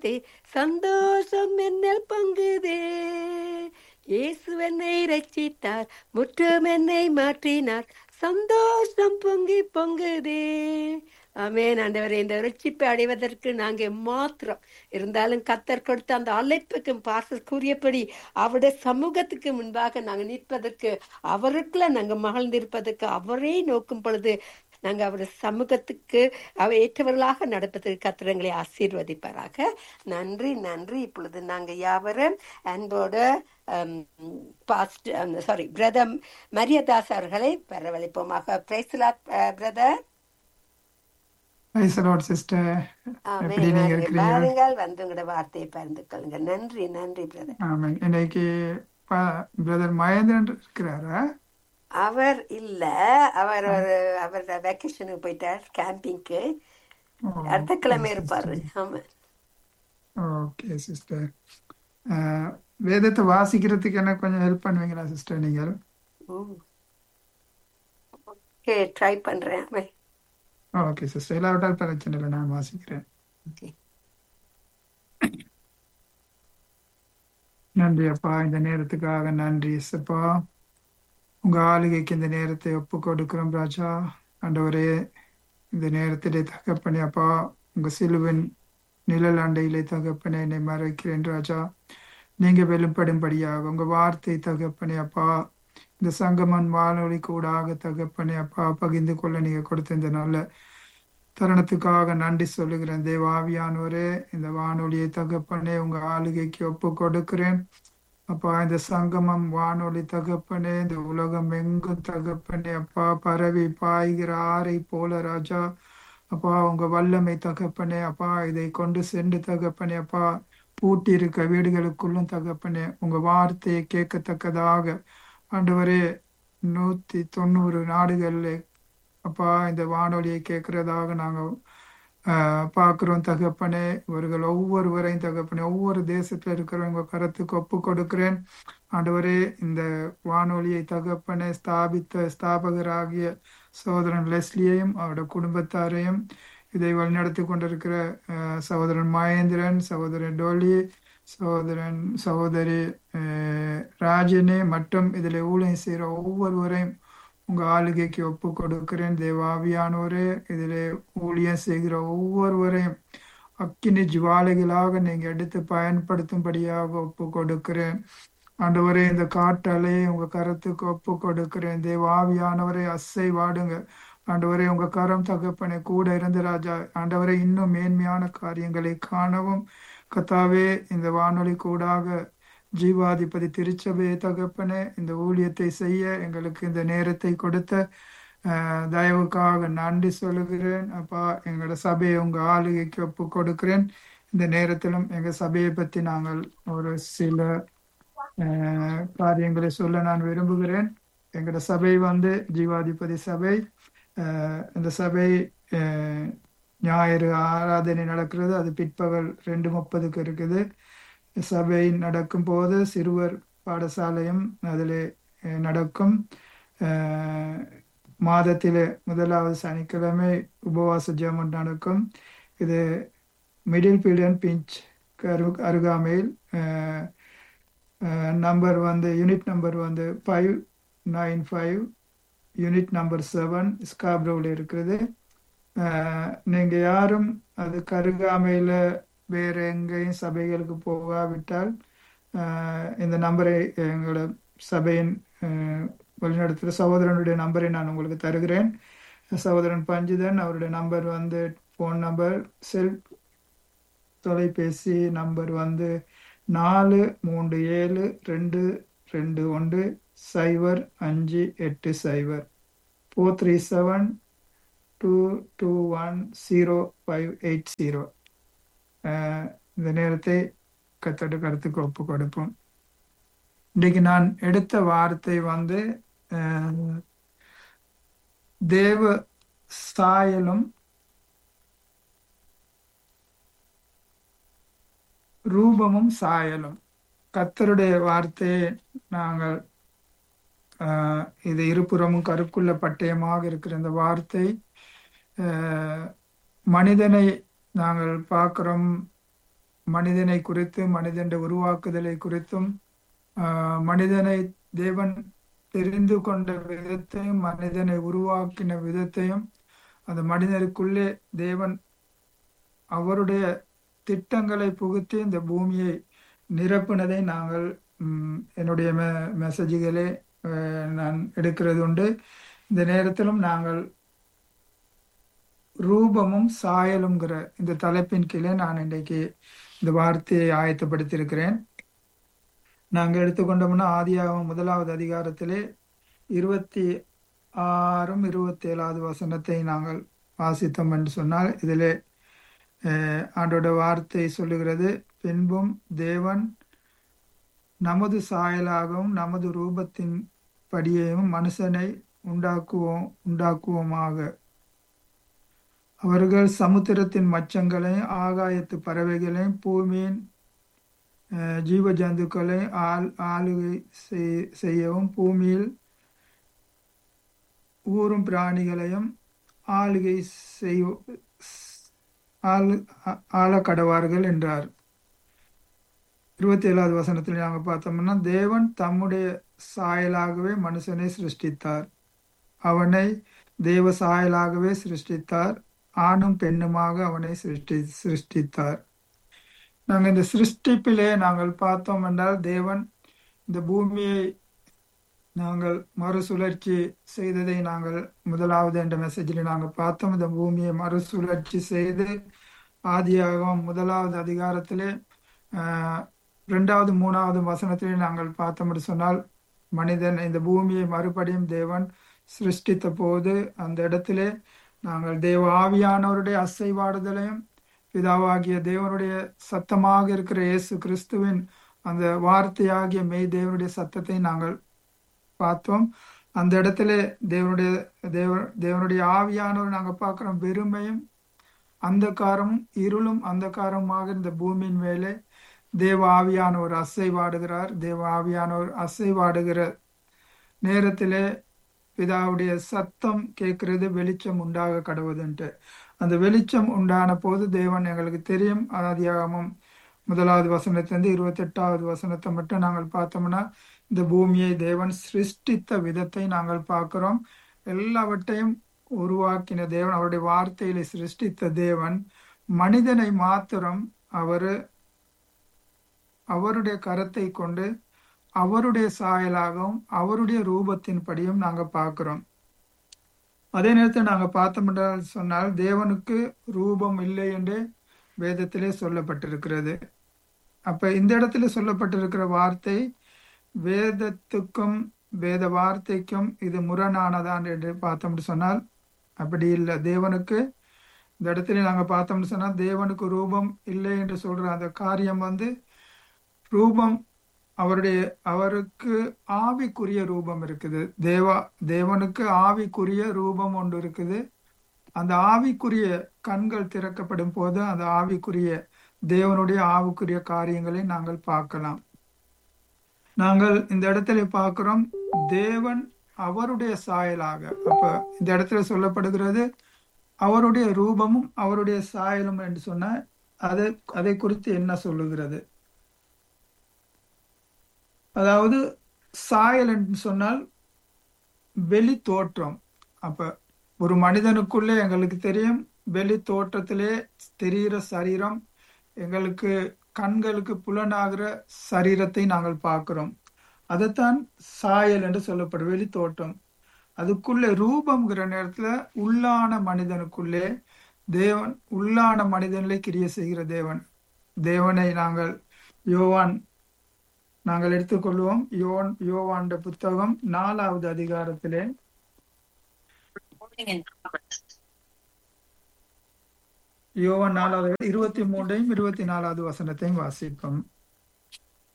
வார்த்தை சந்தோஷம் என்னில் பங்குதே இயேசு என்னை ரட்சித்தார் முற்றும் என்னை மாற்றினார் சந்தோஷம் பொங்கி பொங்குதே ஆமென் ஆண்டவரே இந்த ரட்சிப்பை அடைவதற்கு நாங்க மாத்திரம் இருந்தாலும் கத்தர் கொடுத்த அந்த அழைப்புக்கும் பாச கூறியபடி அவருடைய சமூகத்துக்கு முன்பாக நாங்க நிற்பதற்கு அவருக்குள்ள நாங்க மகிழ்ந்திருப்பதற்கு அவரே நோக்கும் பொழுது நாங்க அவருடைய சமூகத்துக்கு அவ ஏற்றவர்களாக நடப்பதற்கு கத்திரங்களை ஆசீர்வதிப்பாராக நன்றி நன்றி இப்பொழுது நாங்க யாவரும் அன்போட பாஸ்ட் சாரி பிரதர் மரியதாஸ் அவர்களை வரவழைப்போமாக பிரைஸ்லா brother Praise the Lord, sister. எப்படி நீங்க இருக்கிறீங்க பாருங்கள் வந்து உங்களோட வார்த்தையை பகிர்ந்து கொள்ளுங்க நன்றி நன்றி பிரதர் ஆமாம் இன்னைக்கு பிரதர் மகேந்திரன் இருக்கிறாரா அவர் இல்ல அவர் ஒரு அவர் வெக்கேஷனுக்கு போயிட்டார் கேம்பிங்க்கு அடுத்த கிழமை இருப்பாரு ஆமா ஓகே சிஸ்டர் வேதத்தை வாசிக்கிறதுக்கு எனக்கு கொஞ்சம் ஹெல்ப் பண்ணுவீங்களா சிஸ்டர் நீங்கள் ஓகே ட்ரை பண்றேன் ஆமா. ஓகே சிஸ்டர் இல்லாவிட்டால் பிரச்சனை இல்லை நான் வாசிக்கிறேன் ஓகே நன்றி அப்பா இந்த நேரத்துக்காக நன்றி சப்பா உங்க ஆளுகைக்கு இந்த நேரத்தை ஒப்பு கொடுக்கிறோம் ராஜா ஆண்டவரே இந்த நேரத்திலே தகப்பனே அப்பா உங்க சிலுவின் நிழல் அண்டையிலே தகப்பனே என்னை மறைக்கிறேன் ராஜா நீங்க வெளிப்படும்படியாக உங்க வார்த்தை தகப்பனே அப்பா இந்த சங்கமன் வானொலி கூடாக தகப்பனே அப்பா பகிர்ந்து கொள்ள நீங்க கொடுத்த இந்த நல்ல தருணத்துக்காக நன்றி சொல்லுகிறேன் தேவாவியானவரே இந்த வானொலியை தகப்பனே உங்க ஆளுகைக்கு ஒப்பு கொடுக்கிறேன் அப்பா இந்த சங்கமம் வானொலி தகப்பனே இந்த உலகம் எங்கும் தகப்பனே அப்பா பரவி பாய்கிற ஆறை போல ராஜா அப்பா உங்க வல்லமை தகப்பனே அப்பா இதை கொண்டு சென்று தகப்பனே அப்பா பூட்டி இருக்க வீடுகளுக்குள்ளும் தகப்பனே உங்க வார்த்தையை கேட்கத்தக்கதாக ஆண்டவரே நூத்தி தொண்ணூறு நாடுகள்ல அப்பா இந்த வானொலியை கேட்கிறதாக நாங்க ஆஹ் பார்க்கிறோம் தகப்பனே இவர்கள் ஒவ்வொருவரையும் தகப்பனே ஒவ்வொரு தேசத்துல இருக்கிறவங்க கரத்துக்கு ஒப்பு கொடுக்கிறேன் ஆண்டவரே இந்த வானொலியை தகப்பனே ஸ்தாபித்த ஸ்தாபகராகிய சகோதரன் லெஸ்லியையும் அவரோட குடும்பத்தாரையும் இதை வழிநடத்தி கொண்டிருக்கிற ஆஹ் சகோதரன் மகேந்திரன் சகோதரன் டோலி சகோதரன் சகோதரி ஆஹ் ராஜினி மற்றும் இதில் ஊழியம் செய்கிற ஒவ்வொருவரையும் உங்க ஆளுகைக்கு ஒப்பு கொடுக்கிறேன் தேவாவியானவரே இதிலே ஊழியம் செய்கிற ஒவ்வொருவரையும் அக்கினி ஜுவாலைகளாக நீங்க எடுத்து பயன்படுத்தும்படியாக ஒப்பு கொடுக்கிறேன் ஆண்டவரே இந்த காற்றலையை உங்க கரத்துக்கு ஒப்பு கொடுக்கிறேன் தேவாவியானவரே அசை வாடுங்க ஆண்டவரே உங்க கரம் தகப்பனை கூட இருந்து ராஜா ஆண்டவரே இன்னும் மேன்மையான காரியங்களை காணவும் கத்தாவே இந்த வானொலி கூடாக ஜீவாதிபதி திருச்சபையை தகப்பனே இந்த ஊழியத்தை செய்ய எங்களுக்கு இந்த நேரத்தை கொடுத்த அஹ், தயவுக்காக நன்றி சொல்லுகிறேன் அப்பா எங்களோட சபையை உங்க ஆளுகைக்கு ஒப்பு கொடுக்கிறேன் இந்த நேரத்திலும் எங்க சபையை பத்தி நாங்கள் ஒரு சில அஹ், காரியங்களை சொல்ல நான் விரும்புகிறேன் எங்களோட சபை வந்து ஜீவாதிபதி சபை அஹ், இந்த சபை அஹ், ஞாயிறு ஆராதனை நடக்கிறது அது பிற்பகல் ரெண்டு முப்பதுக்கு இருக்குது சபை நடக்கும் போது சிறுவர் பாடசாலையும் அதிலே அஹ், நடக்கும் அஹ், மாதத்திலே முதலாவது சனிக்கிழமை உபவாச ஜெபம் நடக்கும் இது மிடில் பீல்டன் பிஞ்ச் அரு அருகாமையில் நம்பர் வந்து யூனிட் நம்பர் வந்து five nine five unit number seven ஸ்காப்ரோவில் இருக்கிறது அஹ், நீங்க யாரும் அதுக்கு அருகாமையில் வேற எங்கேயும் சபைகளுக்கு போகாவிட்டால் அஹ், இந்த நம்பரை எங்களோட சபையின் அஹ், வழிநடத்துகிற சகோதரனுடைய நம்பரை நான் உங்களுக்கு தருகிறேன் சகோதரன் பஞ்சுதன் அவருடைய நம்பர் வந்து ஃபோன் நம்பர் செல் தொலைபேசி நம்பர் வந்து நாலு மூன்று ஏழு ரெண்டு ரெண்டு ஒன்று சைபர் அஞ்சு எட்டு cipher four three seven two two one zero five eight zero இந்த நேரத்தை கத்தோட கருத்துக்கு ஒப்பு கொடுப்போம் இன்றைக்கு நான் எடுத்த வார்த்தை வந்து அஹ், தேவ சாயலும் ரூபமும் சாயலும் கத்தருடைய வார்த்தையை நாங்கள் ஆஹ், இது இருபுறமும் கருக்குள்ள பட்டயமாக இருக்கிற இந்த வார்த்தை ஆஹ், மனிதனை நாங்கள் பார்க்கிறோம் மனிதனை குறித்து மனிதன் உருவாக்குதலை குறித்தும் ஆஹ், மனிதனை தேவன் தெரிந்து கொண்ட விதத்தையும் மனிதனை உருவாக்கின விதத்தையும் அந்த மனிதனுக்குள்ளே தேவன் அவருடைய திட்டங்களை புகுத்தி இந்த பூமியை நிரப்புனதை நாங்கள் ம், என்னுடைய மெ மெசேஜுகளே அஹ், நான் எடுக்கிறது உண்டு இந்த நேரத்திலும் நாங்கள் ரூபமும் சாயலுங்கிற இந்த தலைப்பின் கீழே நான் இன்றைக்கு இந்த வார்த்தையை ஆயத்தப்படுத்தியிருக்கிறேன் நாங்கள் எடுத்துக்கொண்டோம்னா ஆதியாகமம் முதலாவது அதிகாரத்திலே இருபத்தி ஆறும் இருபத்தி ஏழாவது வசனத்தை நாங்கள் வாசித்தோம் என்று சொன்னால் இதிலே அஹ், ஆண்டோட வார்த்தை சொல்லுகிறது பின்பும் தேவன் நமது சாயலாகவும் நமது ரூபத்தின் படியையும் மனுஷனை உண்டாக்குவோம் உண்டாக்குவோமாக அவர்கள் சமுத்திரத்தின் மச்சங்களையும் ஆகாயத்து பறவைகளையும் பூமியின் அஹ், ஜீவ ஜந்துக்களை ஆள் ஆளுகை செய்- செய்யவும் பூமியில் ஊரும் பிராணிகளையும் ஆளுகை செய் ஆளு ஆ- ஆள கடவார்கள் என்றார் இருபத்தி ஏழாவது வசனத்தில் நாங்கள் பார்த்தோம்னா தேவன் தம்முடைய சாயலாகவே மனுஷனை சிருஷ்டித்தார் அவனை தேவ சாயலாகவே சிருஷ்டித்தார் ஆணும் பெண்ணுமாக அவனை சிருஷ்டி சிருஷ்டித்தார் நாங்கள் இந்த சிருஷ்டிப்பிலே நாங்கள் பார்த்தோம் என்றால் தேவன் இந்த பூமியை நாங்கள் மறுசுழற்சி செய்ததை நாங்கள் முதலாவது என்ற மெசேஜில் நாங்கள் பார்த்தோம் இந்த பூமியை மறுசுழற்சி செய்து ஆதியாகமம் முதலாவது அதிகாரத்திலே ஆஹ், இரண்டாவது மூணாவது வசனத்திலே நாங்கள் பார்த்தோம் என்று சொன்னால் மனிதன் இந்த பூமியை மறுபடியும் தேவன் சிருஷ்டித்த போது அந்த இடத்திலே நாங்கள் தேவ ஆவியானவருடைய அசைவாடுதலையும் பிதாவாகிய தேவனுடைய சத்தமாக இருக்கிற இயேசு கிறிஸ்துவின் அந்த வார்த்தையாகிய மெய் தேவனுடைய சத்தத்தை நாங்கள் பார்த்தோம் அந்த இடத்துல தேவனுடைய தேவ தேவனுடைய ஆவியானவர் நாங்கள் பார்க்கிறோம் வெறுமையும் அந்தகாரமும் இருளும் அந்தகாரமாக இந்த பூமியின் மேலே தேவ ஆவியானவர் அசைவாடுகிறார் தேவ ஆவியானவர் அசைவாடுகிற நேரத்திலே பிதாவுடைய சத்தம் கேட்கிறது வெளிச்சம் உண்டாக கடவுதுன்ட்டு அந்த வெளிச்சம் உண்டான போது தேவன் எங்களுக்கு தெரியும் ஆதியாகமம் முதலாவது வசனத்திலிருந்து இருபத்தி எட்டாவது வசனத்தை மட்டும் நாங்கள் பார்த்தோம்னா இந்த பூமியை தேவன் சிருஷ்டித்த விதத்தை நாங்கள் பார்க்கிறோம் எல்லாவற்றையும் உருவாக்கின தேவன் அவருடைய வார்த்தையில சிருஷ்டித்த தேவன் மனிதனை மாத்திரம் அவரு அவருடைய கரத்தை கொண்டு அவருடைய சாயலாகவும் அவருடைய ரூபத்தின் படியும் நாங்க பார்க்கிறோம் அதே நேரத்தில் நாங்க பார்த்தோம் என்றால் சொன்னால் தேவனுக்கு ரூபம் இல்லை என்று வேதத்திலே சொல்லப்பட்டிருக்கிறது அப்ப இந்த இடத்துல சொல்லப்பட்டிருக்கிற வார்த்தை வேதத்துக்கும் வேத வார்த்தைக்கும் இது முரணானதான் என்று பார்த்தோம்னு சொன்னால் அப்படி இல்லை தேவனுக்கு இந்த இடத்துல நாங்க பார்த்தோம்னு சொன்னால் தேவனுக்கு ரூபம் இல்லை என்று சொல்ற அந்த காரியம் வந்து ரூபம் அவருடைய அவருக்கு ஆவிக்குரிய ரூபம் இருக்குது தேவா தேவனுக்கு ஆவிக்குரிய ரூபம் ஒன்று இருக்குது அந்த ஆவிக்குரிய கண்கள் திறக்கப்படும் போது அந்த ஆவிக்குரிய தேவனுடைய ஆவிக்குரிய காரியங்களை நாங்கள் பார்க்கலாம் நாங்கள் இந்த இடத்துல பார்க்கிறோம் தேவன் அவருடைய சாயலாக அப்ப இந்த இடத்துல சொல்லப்படுகிறது அவருடைய ரூபமும் அவருடைய சாயலும் என்று சொன்ன அதை அதை குறித்து என்ன சொல்லுகிறது அதாவது சாயல் என்று சொன்னால் வெளி தோற்றம் அப்ப ஒரு மனிதனுக்குள்ளே எங்களுக்கு தெரியும் வெளி தோற்றத்திலே தெரிகிற சரீரம் எங்களுக்கு கண்களுக்கு புலனாகிற சரீரத்தை நாங்கள் பார்க்கிறோம் அதைத்தான் சாயல் என்று சொல்லப்படும் வெளி தோற்றம் அதுக்குள்ளே ரூபம்ங்கிற நேரத்துல உள்ளான மனிதனுக்குள்ளே தேவன் உள்ளான மனிதனிலே கிரிய செய்கிற தேவன் தேவனை நாங்கள் யோவான் நாங்கள் எடுத்துக்கொள்வோம் யோன் யோவாண்ட புத்தகம் நாலாவது அதிகாரத்திலே யோவான் நாலாவது இருபத்தி மூன்றையும் இருபத்தி நாலாவது வசனத்தையும் வாசிப்போம்